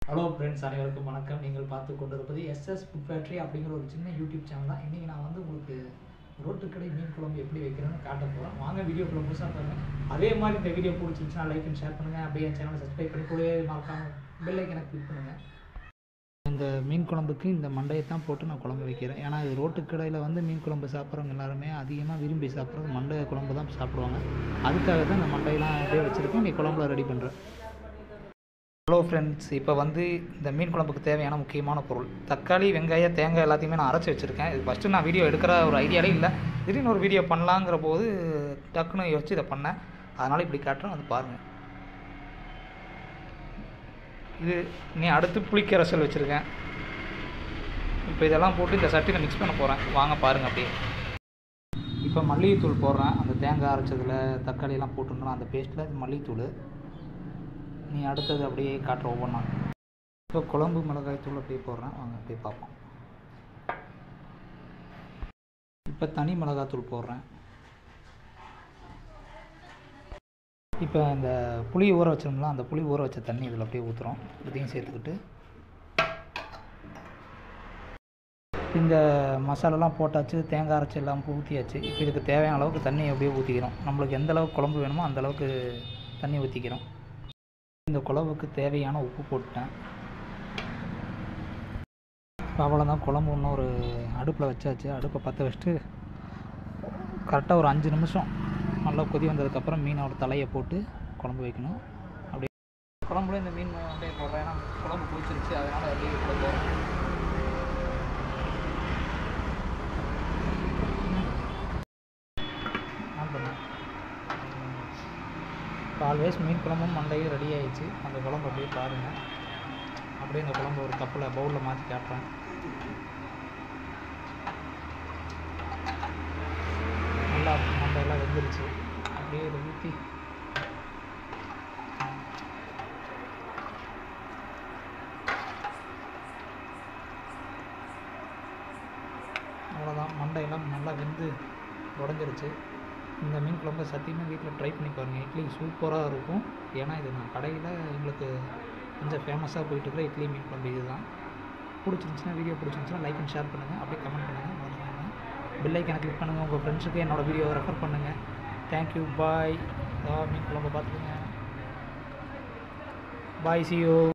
hello friends அனைவருக்கும் வணக்கம் நீங்கள் பார்த்து கொண்டிருப்பது எஸ்எஸ் ஃபுட் ஃபேக்ட்ரி அப்படிங்கிற ஒரு சின்ன யூடியூப் சேனல் தான் இன்றைக்கி நான் வந்து உங்களுக்கு ரோட்டுக்கடை மீன் குழம்பு எப்படி வைக்கிறேன்னு காட்ட போகிறேன் வாங்க வீடியோக்குள்ள முழுசாக பாருங்கள் அதே மாதிரி இந்த வீடியோ பிடிச்சிருந்துச்சுன்னா லைக் அண்ட் ஷேர் பண்ணுங்கள் அப்படியே என் சேனலை சப்ஸ்கிரைப் பண்ணி கூடவே மறக்காம பெல் ஐக்கனை கிளிக் பண்ணுங்கள் இந்த மீன் குழம்புக்கு இந்த மண்டையை தான் போட்டு நான் குழம்பு வைக்கிறேன் ஏன்னா இது ரோட்டுக்கடையில் வந்து மீன் குழம்பு சாப்பிட்றவங்க எல்லாருமே அதிகமாக விரும்பி சாப்பிட்றது மண்டை குழம்பு தான் சாப்பிடுவாங்க அதுக்காக தான் இந்த மண்டையெல்லாம் அப்படியே வச்சுருக்கேன் நீ குழம்புல ரெடி பண்ணுறேன் ஹலோ ஃப்ரெண்ட்ஸ் இப்போ வந்து இந்த மீன் குழம்புக்கு தேவையான முக்கியமான பொருள் தக்காளி வெங்காயம் தேங்காய் எல்லாத்தையுமே நான் அரைச்சி வச்சுருக்கேன் இது ஃபஸ்ட்டு நான் வீடியோ எடுக்கிற ஒரு ஐடியாலே இல்லை திடீர்னு ஒரு வீடியோ பண்ணலாங்கிற போது டக்குன்னு யோசிச்சு இதை பண்ணேன் அதனால் இப்படி காட்டுறேன் அது பாருங்கள் இது நீ அடுத்து புளிக்கரைசல் வச்சுருக்கேன் இப்போ இதெல்லாம் போட்டு இந்த சட்டியில் மிக்ஸ் பண்ண போகிறேன் வாங்க பாருங்கள் அப்படியே இப்போ மல்லிகைத்தூள் போடுறேன் அந்த தேங்காய் அரைச்சதில் தக்காளி எல்லாம் போட்டுருந்தோம் அந்த பேஸ்ட்டில் இது மல்லிகைத்தூள் நீ அடுத்தது அப்படியே காட்டுற ஒவ்வொன்றா இப்போ குழம்பு மிளகாய் தூள் அப்படியே போடுறேன் வாங்க அப்படியே பார்ப்போம் இப்போ தனி மிளகாய் தூள் போடுறேன் இப்போ இந்த புளி ஊற வச்சிருந்தோம்ல அந்த புளி ஊற வச்ச தண்ணி இதில் அப்படியே ஊற்றுறோம் இதையும் சேர்த்துக்கிட்டு இந்த மசாலாலாம் போட்டாச்சு தேங்காய் அரைச்சி எல்லாம் ஊற்றியாச்சு இப்போ இதுக்கு தேவையான அளவுக்கு தண்ணி அப்படியே ஊற்றிக்கிறோம் நம்மளுக்கு எந்த அளவுக்கு குழம்பு வேணுமோ அந்த அளவுக்கு தண்ணி ஊற்றிக்கிறோம் இந்த குழம்புக்கு தேவையான உப்பு போட்டேன் இப்போ அவ்வளோதான் குழம்பு இன்னும் ஒரு அடுப்பில் வச்சாச்சு அடுப்பை பற்ற வச்சுட்டு கரெக்டாக ஒரு அஞ்சு நிமிஷம் நல்லா கொதி வந்ததுக்கப்புறம் மீனோட தலையை போட்டு குழம்பு வைக்கணும் அப்படியே குழம்புல இந்த மீன் அப்படியே போடுறேன் ஏன்னா குழம்பு பிடிச்சிருச்சு அதனால் அப்படியே கூட போகிறேன் ஆன் பண்ணேன் இப்போ ஆல்வேஸ் மீன் குழம்பும் மண்டையும் ரெடி ஆயிடுச்சு அந்த குழம்பு அப்படியே பாருங்கள் அப்படியே இந்த குழம்பு ஒரு கப்பில் பவுலில் மாற்றி காட்டுறேன் நல்லா மண்டையெல்லாம் வெந்துருச்சு அப்படியே இதை ஊற்றி அவ்வளோதான் மண்டையெல்லாம் நல்லா வெந்து உடஞ்சிருச்சு இந்த மீன் குழம்பு சத்தியமாக வீட்டில் ட்ரை பண்ணி பாருங்கள் இட்லி சூப்பராக இருக்கும் ஏன்னா இது நான் கடையில் எங்களுக்கு கொஞ்சம் ஃபேமஸாக போயிட்டு இருக்கிற இட்லி மீன் குழம்பு இது தான் பிடிச்சிருந்துச்சுன்னா வீடியோ பிடிச்சிருந்துச்சுன்னா லைக் அண்ட் ஷேர் பண்ணுங்கள் அப்படியே கமெண்ட் பண்ணுங்கள் மறந்துடாமல் பெல் ஐக்கனை கிளிக் பண்ணுங்கள் உங்கள் ஃப்ரெண்ட்ஸுக்கு என்னோடய வீடியோவை ரெஃபர் பண்ணுங்கள் தேங்க்யூ பாய் மீன் குழம்பு பார்த்துக்கோங்க பாய் சி யூ